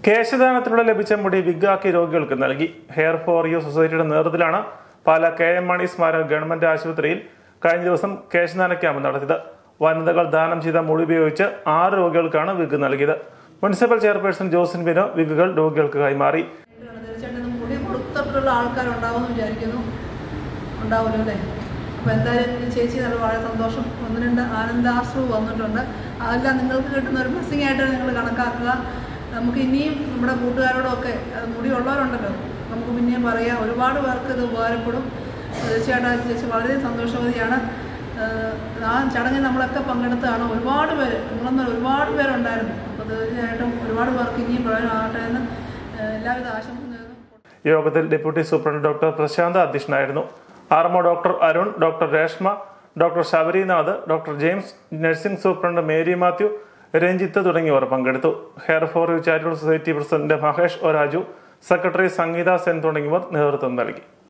കേശദാനത്തിലൂടെ ലഭിച്ച മുടി വിഗാക്കി രോഗികൾക്ക് നൽകി ഹെയർ ഫോർ യു സൊസൈറ്റിയുടെ നേതൃത്വത്തിലാണ് പാല കെ എം മണി സ്മാരക ഗവൺമെന്റ് ആശുപത്രിയിൽ കഴിഞ്ഞ ദിവസം കേശദാന ക്യാമ്പ് നടത്തിയത് വനിതകൾ ദാനം ചെയ്ത മുടി ഉപയോഗിച്ച് ആറ് രോഗികൾക്കാണ് വിഗ് നൽകിയത് മുനിസിപ്പൽ ചെയർപേഴ്സൺ ജോസിൻ ബിനോ വിഗുകൾ രോഗികൾക്ക് കൈമാറി തീർച്ചയായിട്ടും മുടി കൊടുത്തിട്ടുള്ള ആൾക്കാരുണ്ടാവുമെന്ന് വിചാരിക്കുന്നു ഉണ്ടാവുമല്ലോ അല്ലേ അപ്പോൾ എന്തായാലും ഈ ചേച്ചി നല്ല വളരെ സന്തോഷം ഒന്ന് രണ്ട് ആനന്ദാശ്രു വന്നിട്ടുണ്ട് അതെല്ലാം നിങ്ങൾക്ക് കിട്ടുന്ന ഒരു ബ്ലെസ്സിങ് ആയിട്ട് നിങ്ങൾ കണക്കാക്കുക നമുക്ക് ഇനിയും നമ്മുടെ കൂട്ടുകാരോടൊക്കെ അത് മുടി ഉള്ളവരുണ്ടല്ലോ നമുക്ക് പിന്നെയും പറയാം ഒരുപാട് പേർക്ക് ഇത് ഉപകാരപ്പെടും തീർച്ചയായിട്ടും ആ ചേച്ചി വളരെ സന്തോഷവതിയാണ് ഏഹ് ആ ചടങ്ങിൽ നമ്മളൊക്കെ പങ്കെടുത്തതാണ് ഒരുപാട് പേര് നിങ്ങളൊന്നും ഒരുപാട് പേരുണ്ടായിരുന്നു അപ്പോൾ തീർച്ചയായിട്ടും ഒരുപാട് പേർക്ക് ഇനിയും പ്രയോജനമാകട്ടെ എന്ന് ഏഹ് എല്ലാവിധ ആശംസ നേരുന്നു യോഗത്തിൽ ഡെപ്യൂട്ടി സൂപ്രണ്ട് ഡോക്ടർ പ്രശാന്ത് അധ്യക്ഷനായിരുന്നു R M O doctor Arun doctor Reshma doctor Sabarinath doctor James nursing superintendent Mary Mathew Ranjith തുടങ്ങിയവർ പങ്കെടുത്തു hair for you charitable society president Mahesh ഒരാജു സെക്രട്ടറി സംഗീത സെൻ തുടങ്ങിയവർ നേതൃത്വം നൽകി